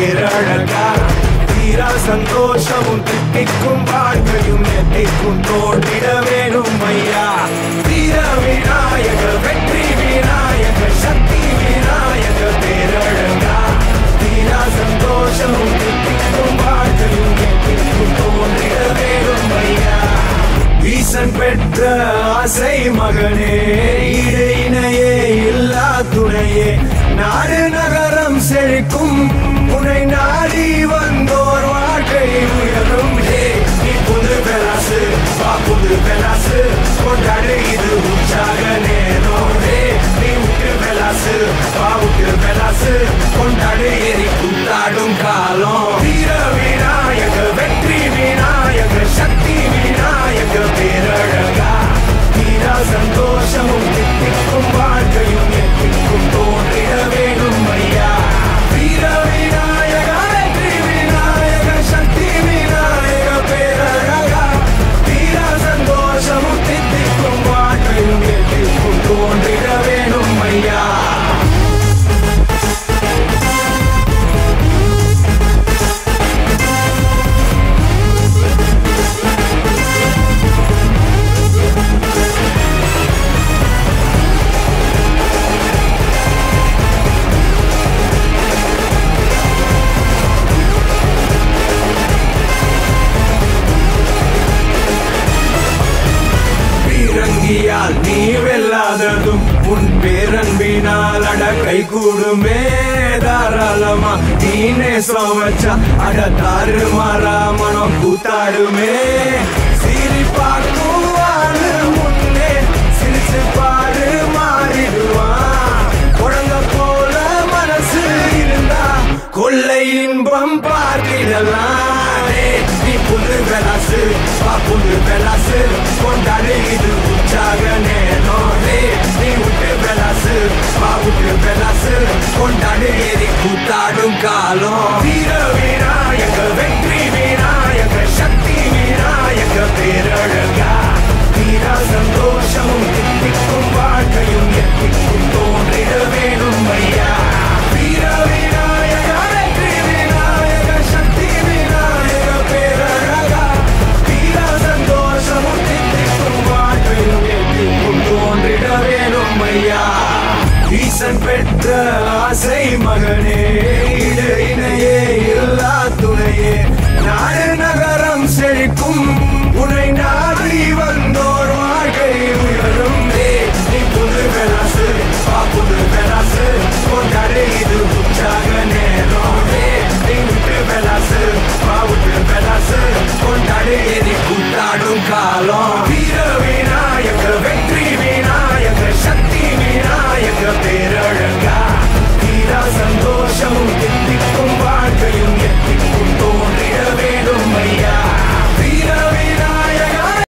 பேரழகா தீரா சந்தோஷமும் திட்டிக்கும் வாழ்க்கையும் எத்திக்கும் தோன்றிட வேணும் ஐயா வீர விநாயக வெற்றி விநாயக சக்தி விநாயக பேரழகா தீரா சந்தோஷமும் திட்டிக்கும் வாழ்க்கையும் எத்திக்கும் தோன்றிட வேணும் ஐயா ஈசன் பெற்ற ஆசை மகனே ஈடு இணையே இல்லா துணையே நாடு நகரம் செழிக்கும் உன்னை நாடி வந்தோர் வாழ்க்கை உயரும் ஹே நீ புது பெலாசு வா புது பெலாசு கொண்டாடு இது உற்சாக நேரம் ஹே நீ விட்டு பெலாசு வா விட்டு பெலாசு கொண்டாடு எரி கூத்தாடும் காலம் வீர விநாயக வெற்றி விநாயக சக்தி விநாயக பேரழகா தீரா சந்தோஷமும் தித்திக்கும் வாழ்க்கையும் எத்திக்கும் தோன்றிட வேணும் ஐயா வீர விநாயக வெற்றி விநாயக சக்தி விநாயக பேரழகா தீரா சந்தோஷமும் தித்திக்கும் வாழ்க்கையும் எத்திக்கும் தோன்றிட வேணும் ஐயா பீரங்கியால் நீ வெல்லாததும் உன் பேரன்பினால் அட கை கூடுமே தாராளமா நீ நேசம் வச்சா அட தாறு மாறா மனம் கூத்தாடுமே சிரி பார்க்குவானு முன்னே சிரிச்சு பாரு மாறிடுவான் குழந்தை போல மனசு இருந்தா கொள்ளை இன்பம் பார்த்திடலாம் டேய், நீ புது பெலாசு வா புது பெலாசு கொண்டாடு இது உற்சாக நேரம் டேய், நீ விட்டு பெலாசு வா விட்டு பெலாசு கொண்டாடு எரி கூத்தாடும் காலம் வீர விநாயக வெற்றி விநாயக சக்தி விநாயக பேரழகா வீரா சந்தோஷமும் தித்திக்கும் வாழ்க்கையும் எத்திக்கும் தோன்றிட வேணும் ஐயா வீர விநாயக வெற்றி விநாயக சக்தி விநாயக பேரழகா வீரா சந்தோஷமும் தித்திக்கும் வாழ்க்கையும் எத்திக்கும் தோன்றிட வேணும் ஐயா ஈசன் பெற்ற ஆசை மகனே ஈடு இணையே இல்லா துணையே நாடு நகரம் செழிக்கும்